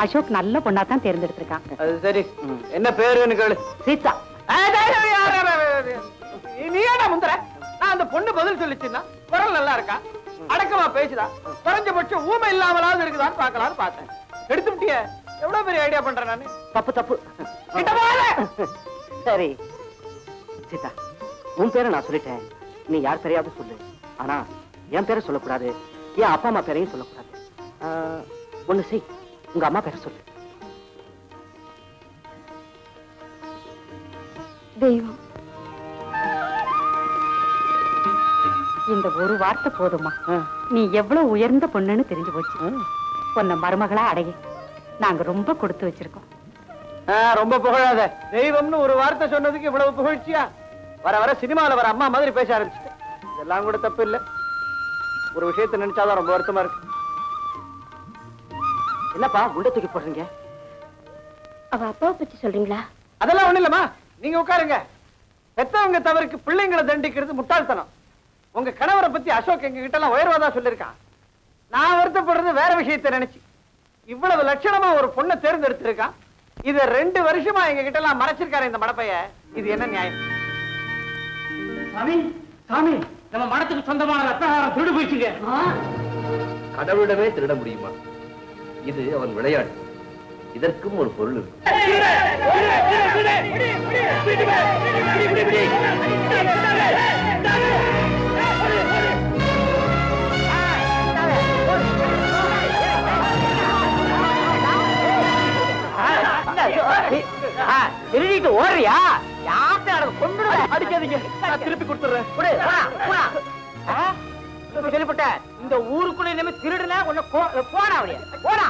அசோக் நல்ல பொண்ணா தான் தேர்ந்தெடுத்திருக்கான் அது சரி என்ன பேருன்னு கேளு சீதா நீ ஏடா முந்தர நான் அந்த பொண்ணு பதில் சொல்லிச்சுன்னா குரல் நல்லா இருக்கா அடக்கமா பேசுதா குறைஞ்சபட்சம் ஊமை இல்லாமலாவது இருக்குதான்னு பார்க்கலாம்னு பார்த்தேன் எடுத்து விட்டிய எவ்வளவு பெரிய ஐடியா பண்றேன் நானு தப்பு தப்பு கிட்ட வாலே. சரி சீதா உன் பேரை நான் சொல்லிட்டேன் நீ யார் பேரையாவது சொல்லு ஆனா என் பேரை சொல்லக்கூடாது என் அப்பா அம்மா பேரையும் சொல்லக்கூடாது ஆஹ், ஒண்ணு செய் உங்க அம்மா பேரை சொல்லு தெய்வம் இந்த ஒரு வார்த்தை போதுமா நீ எவ்வளவு உயர்ந்த பொண்ணுன்னு தெரிஞ்சு போச்சு உன்னை மருமகளா அடைய நாங்க ரொம்ப கொடுத்து வச்சிருக்கோம் ஆ, ரொம்ப புகழாத தெய்வம்னு ஒரு வார்த்தை சொன்னதுக்கு இவ்வளவு புகழ்ச்சியா வர வர சினிமால வர அம்மா மாதிரி பேச ஆரம்பிச்சுட்டேன் இதெல்லாம் கூட தப்பு இல்ல ஒரு விஷயத்தை நினைச்சாதான் ரொம்ப வருத்தமா இருக்கு என்னப்பா குண்டை தூக்கி போடுறீங்க அவ அப்பாவை பத்தி சொல்றீங்களா அதெல்லாம் ஒண்ணு இல்லம்மா நீங்க உட்காருங்க பெத்தவங்க தவறுக்கு பிள்ளைங்களை தண்டிக்கிறது முட்டாள்தனம் உங்க கணவரை பத்தி அசோக் எங்க கிட்ட எல்லாம் உயர்வாதா சொல்லிருக்கான் நான் வருத்தப்படுறது வேற விஷயத்தை நினைச்சு இவ்வளவு லட்சணமா ஒரு பொண்ணை தேர்ந்தெடுத்திருக்கான் இத ரெண்டு வருஷமா எங்க கிட்ட எல்லாம் மறைச்சிருக்காரு இந்த மடப்பைய இது என்ன நியாயம் சாமி சாமி நம்ம மடத்துக்கு சொந்தமான ரத்தகாரம் திருடு போயிடுச்சுங்க கடவுளிடமே திருட முடியுமா இது அவன் விளையாட்டு இதற்கும் ஒரு பொருள் இருக்கு திருடிட்டு ஓடுறியா யார்கிட்ட கொண்டு அடிக்காதீங்க நான் திருப்பி கொடுத்துறேன் கேள்விப்பட்ட இந்த ஊருக்குள்ள இனிமே திருடுனா கொஞ்சம் போனா அவளைய போனா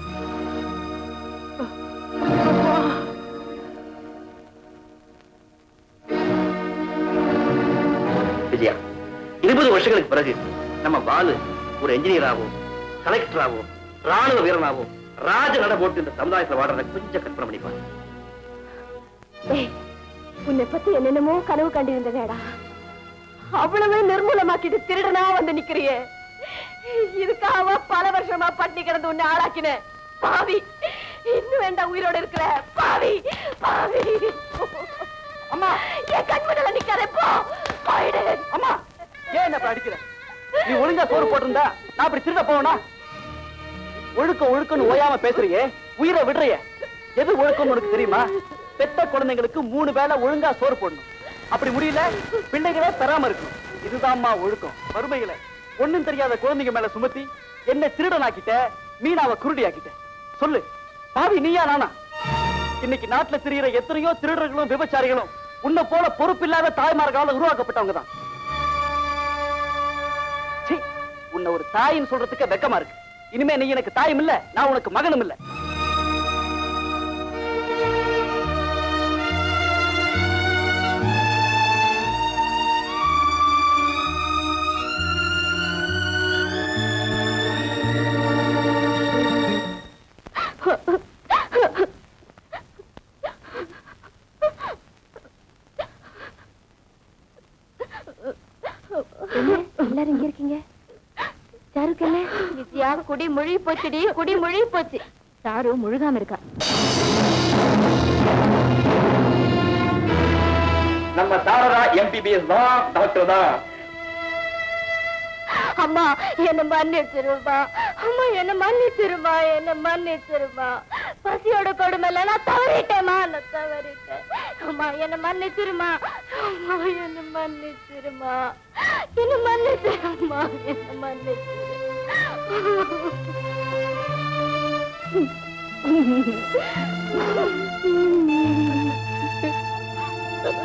விஜயா இருபது வருஷங்களுக்கு பிறகு நம்ம பாலு ஒரு என்ஜினியராகவும் கலெக்டராகவும் ராணுவ வீரனாகவும் ராஜ நட போட்டு இந்த சமுதாயத்துல வாடுறத கொஞ்சம் கற்பனை பண்ணிப்பாங்க ஏய், உன்னை பத்தி என்னென்னமோ கனவு கண்டிருந்ததேடா அவ்வளவு நிர்மூலமாக்கிட்டு திருடனா வந்து நிக்கிறியே இதுக்காக பல வருஷமா பட்டி கிடந்து உன்னை ஆளாக்கினேன் பாவி இன்னும் வேண்டாம் உயிரோட இருக்கிற பாவி பாவி அம்மா என் கண்மடல நிக்காதே போ போயிடு அம்மா ஏன் என்ன இப்ப அடிக்கிற நீ ஒழுங்கா சோறு போட்டிருந்தா நான் அப்படி திருட போவனா ஒழுக்கம் ஒழுக்கம்னு ஓயாம பேசுறியே உயிரை விடுறியே எது ஒழுக்கம்னு உனக்கு தெரியுமா பெத்த குழந்தைங்களுக்கு மூணு வேளை ஒழுங்கா சோறு போடணும் அப்படி முடியல பிள்ளைகளே பெறாம இருக்கணும் இதுதான்மா ஒழுக்கம் வறுமைகளை ஒண்ணும் தெரியாத குழந்தைங்க மேல சுமத்தி என்ன திருடனாக்கிட்ட மீனாவை குருடியாக்கிட்ட சொல்லு பாவி நீயா நானா இன்னைக்கு நாட்டுல திரியிற எத்தனையோ திருடர்களும் விபச்சாரிகளும் உன்னை போல பொறுப்பில்லாத தாய்மார்களால உருவாக்கப்பட்டவங்க தான் சீ, உன்னை ஒரு தாயின்னு சொல்றதுக்கு வெக்கமா இருக்கு இனிமே நீ எனக்கு தாயும் இல்ல நான் உனக்கு மகனும் இல்ல எல்லாரும் இங்க இருக்கீங்க சாருக்கு என்ன விஜயா குடி முழுகி போச்சுடி குடி முழுகி போச்சு சாரு முழுகாம இருக்கா நம்ம தாரதா எம்பிபிஎஸ் தான் டாக்டர் தான் அம்மா என்ன மன்னிச்சிருமா அம்மா என்ன மன்னிச்சிருமா என்ன மன்னிச்சிருமா பசியோட கொடுமையில நான் தவறிட்டேம்மா நான் தவறிட்டேன் அம்மா என்ன மன்னிச்சிருமா அம்மா என்ன மன்னிச்சிருமா என்ன மன்னிச்சிருமா என்ன மன்னிச்சிரு